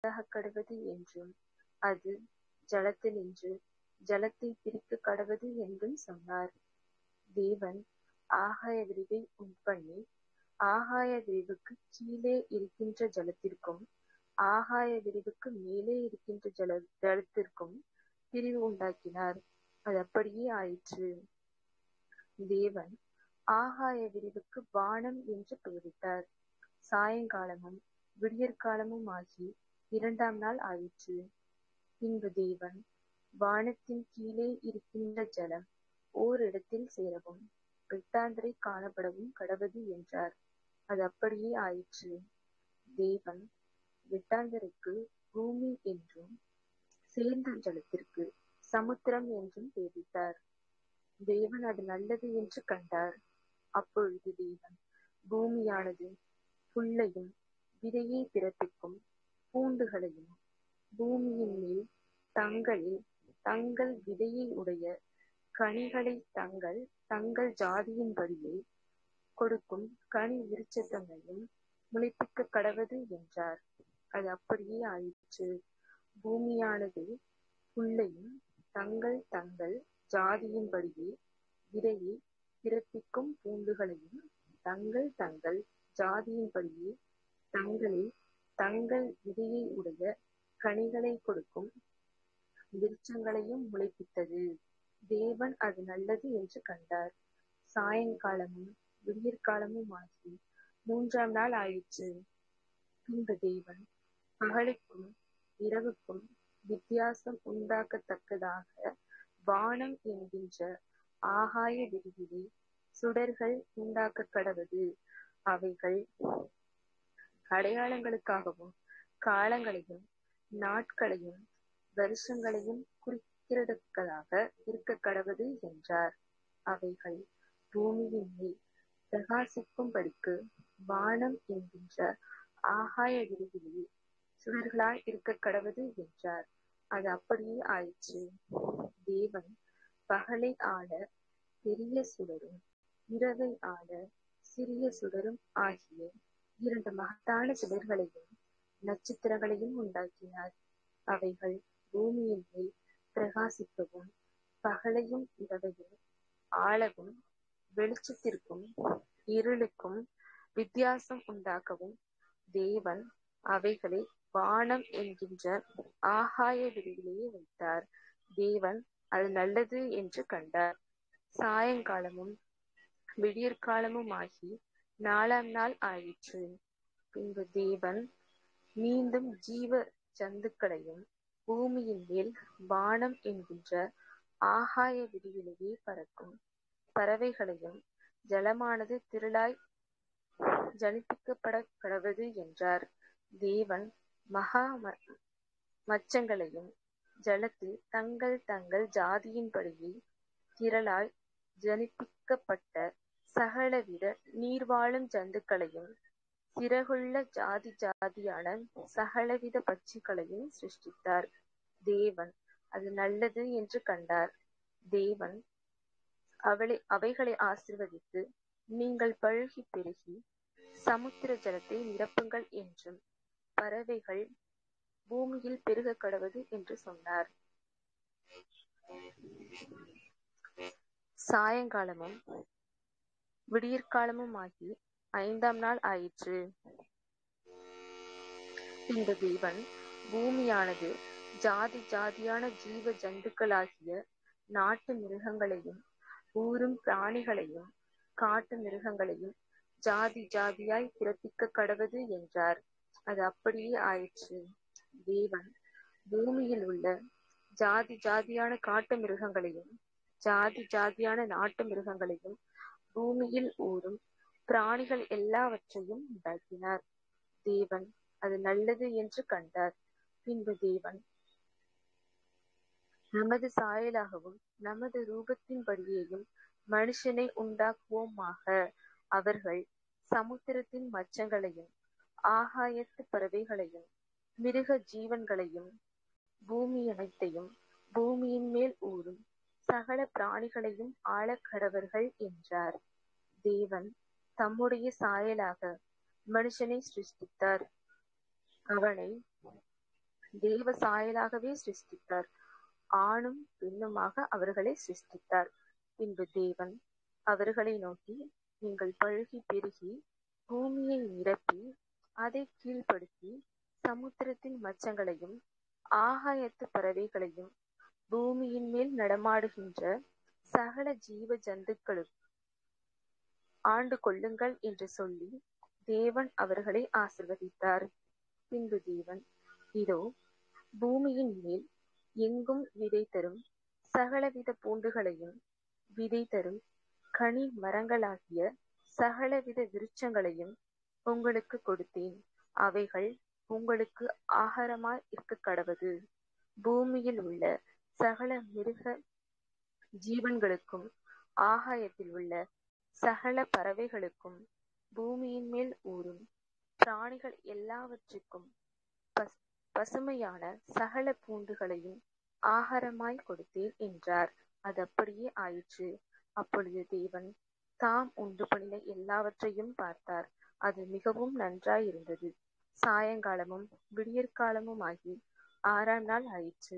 உண்டாகக் கடவது என்றும் அது ஜலத்தினின்று ஜலத்தை பிரிக்கக் கடவது என்றும் சொன்னார் தேவன் ஆகாய விரிவை உண்பண்ணி ஆகாய விரிவுக்கு கீழே இருக்கின்ற ஜலத்திற்கும் ஆகாய விரிவுக்கு மேலே இருக்கின்ற ஜல ஜலத்திற்கும் பிரிவு உண்டாக்கினார் அது அப்படியே ஆயிற்று தேவன் ஆகாய விரிவுக்கு வானம் என்று பெயரிட்டார் சாயங்காலமும் விடியற்காலமும் ஆகி இரண்டாம் நாள் ஆயிற்று பின்பு தேவன் வானத்தின் கீழே இருக்கின்ற ஜலம் ஓரிடத்தில் சேரவும் வெட்டாந்தரை காணப்படவும் கடவது என்றார் அது அப்படியே ஆயிற்று தேவன் வெட்டாந்தரைக்கு பூமி என்றும் சேர்ந்த ஜலத்திற்கு சமுத்திரம் என்றும் பெயரிட்டார் தேவன் அது நல்லது என்று கண்டார் அப்பொழுது தேவன் பூமியானது புல்லையும் விதையை பிறப்பிக்கும் பூண்டுகளையும் பூமியின் மேல் தங்களில் தங்கள் விதையை உடைய கனிகளை தங்கள் தங்கள் ஜாதியின்படியே கொடுக்கும் கனி விருட்சங்களையும் முளைப்பிக்க கடவது என்றார் அது அப்படியே ஆயிற்று பூமியானது புல்லையும் தங்கள் தங்கள் ஜாதியின்படியே விதையை பிறப்பிக்கும் பூண்டுகளையும் தங்கள் தங்கள் ஜாதியின்படியே தங்களில் தங்கள் விதையை உடைய கனிகளை கொடுக்கும் விருட்சங்களையும் முளைப்பித்தது தேவன் அது நல்லது என்று கண்டார் சாயங்காலமும் விடியற்காலமும் ஆகி மூன்றாம் நாள் ஆயிற்று பின்பு தேவன் பகலுக்கும் இரவுக்கும் வித்தியாசம் உண்டாக்கத்தக்கதாக வானம் என்கின்ற ஆகாய விரிவிலே சுடர்கள் உண்டாக்க கடவது அவைகள் அடையாளங்களுக்காகவும் காலங்களையும் நாட்களையும் வருஷங்களையும் குறிக்கிறதற்காக இருக்க கடவது என்றார் அவைகள் பூமியின் மேல் பிரகாசிக்கும்படிக்கு வானம் என்கின்ற ஆகாய விரிவிலே சுடர்களாய் இருக்க கடவது என்றார் அது அப்படியே ஆயிற்று தேவன் பகலை ஆள பெரிய சுடரும் இரவை ஆள சிறிய சுடரும் ஆகிய இரண்டு மகத்தான சுடர்களையும் நட்சத்திரங்களையும் உண்டாக்கினார் அவைகள் பூமியின் மேல் பிரகாசிக்கவும் பகலையும் இரவையும் ஆளவும் வெளிச்சத்திற்கும் இருளுக்கும் வித்தியாசம் உண்டாக்கவும் தேவன் அவைகளை வானம் என்கின்ற ஆகாய விரிவிலேயே வைத்தார் தேவன் அது நல்லது என்று கண்டார் சாயங்காலமும் விடியற்காலமும் ஆகி நாலாம் நாள் ஆயிற்று பின்பு தேவன் மீண்டும் ஜீவ ஜந்துக்களையும் பூமியின் மேல் வானம் என்கின்ற ஆகாய விரிவிலேயே பறக்கும் பறவைகளையும் ஜலமானது திரளாய் ஜனிப்பிக்கப்பட கடவது என்றார் தேவன் மகா மச்சங்களையும் ஜலத்தில் தங்கள் தங்கள் ஜாதியின்படியே திரளாய் ஜனிப்பிக்கப்பட்ட சகலவித நீர்வாழும் ஜந்துக்களையும் சிறகுள்ள ஜாதி ஜாதியான சகலவித பட்சிகளையும் சிருஷ்டித்தார் தேவன் அது நல்லது என்று கண்டார் தேவன் அவளை அவைகளை ஆசிர்வதித்து நீங்கள் பழுகி பெருகி சமுத்திர ஜலத்தை நிரப்புங்கள் என்றும் பறவைகள் பூமியில் பெருக கடவது என்று சொன்னார் சாயங்காலமும் விடியற்காலமும் ஆகி ஐந்தாம் நாள் ஆயிற்று இந்த தேவன் பூமியானது ஜாதி ஜாதியான ஜீவ ஜந்துக்களாகிய நாட்டு மிருகங்களையும் ஊரும் பிராணிகளையும் காட்டு மிருகங்களையும் ஜாதி ஜாதியாய் பிறப்பிக்க கடவது என்றார் அது அப்படியே ஆயிற்று தேவன் பூமியில் உள்ள ஜாதி ஜாதியான காட்டு மிருகங்களையும் ஜாதி ஜாதியான நாட்டு மிருகங்களையும் பூமியில் ஊறும் பிராணிகள் எல்லாவற்றையும் உண்டாக்கினார் தேவன் அது நல்லது என்று கண்டார் பின்பு தேவன் நமது சாயலாகவும் நமது ரூபத்தின்படியேயும் மனுஷனை உண்டாக்குவோமாக அவர்கள் சமுத்திரத்தின் மச்சங்களையும் ஆகாயத்து பறவைகளையும் மிருக ஜீவன்களையும் பூமி அனைத்தையும் பூமியின் மேல் ஊறும் சகல பிராணிகளையும் ஆழக்கடவர்கள் என்றார் தேவன் தம்முடைய சாயலாக மனுஷனை சிருஷ்டித்தார் அவனை தேவ சாயலாகவே சிருஷ்டித்தார் ஆணும் பெண்ணுமாக அவர்களை சிருஷ்டித்தார் பின்பு தேவன் அவர்களை நோக்கி நீங்கள் பழுகி பெருகி பூமியை நிரப்பி அதை கீழ்ப்படுத்தி சமுத்திரத்தின் மச்சங்களையும் ஆகாயத்து பறவைகளையும் பூமியின் மேல் நடமாடுகின்ற சகல ஜீவ ஜந்துக்களும் ஆண்டு கொள்ளுங்கள் என்று சொல்லி தேவன் அவர்களை ஆசிர்வதித்தார் பின்பு தேவன் இதோ பூமியின் மேல் எங்கும் விதை தரும் சகலவித பூண்டுகளையும் விதை தரும் கனி மரங்களாகிய சகலவித விருட்சங்களையும் உங்களுக்கு கொடுத்தேன் அவைகள் உங்களுக்கு ஆகாரமாய் இருக்க கடவது பூமியில் உள்ள சகல மிருக ஜீவன்களுக்கும் ஆகாயத்தில் உள்ள சகல பறவைகளுக்கும் பூமியின் மேல் ஊறும் பிராணிகள் எல்லாவற்றுக்கும் பஸ் பசுமையான சகல பூண்டுகளையும் ஆகாரமாய் கொடுத்தேன் என்றார் அது அப்படியே ஆயிற்று அப்பொழுது தேவன் தாம் உண்டு பண்ணின எல்லாவற்றையும் பார்த்தார் அது மிகவும் நன்றாய் இருந்தது சாயங்காலமும் விடியற்காலமும் ஆகி ஆறாம் நாள் ஆயிற்று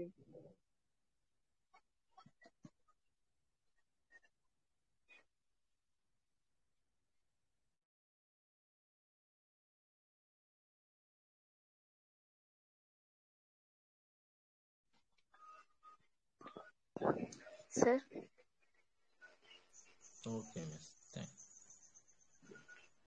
சார் ஓகே மிஸ்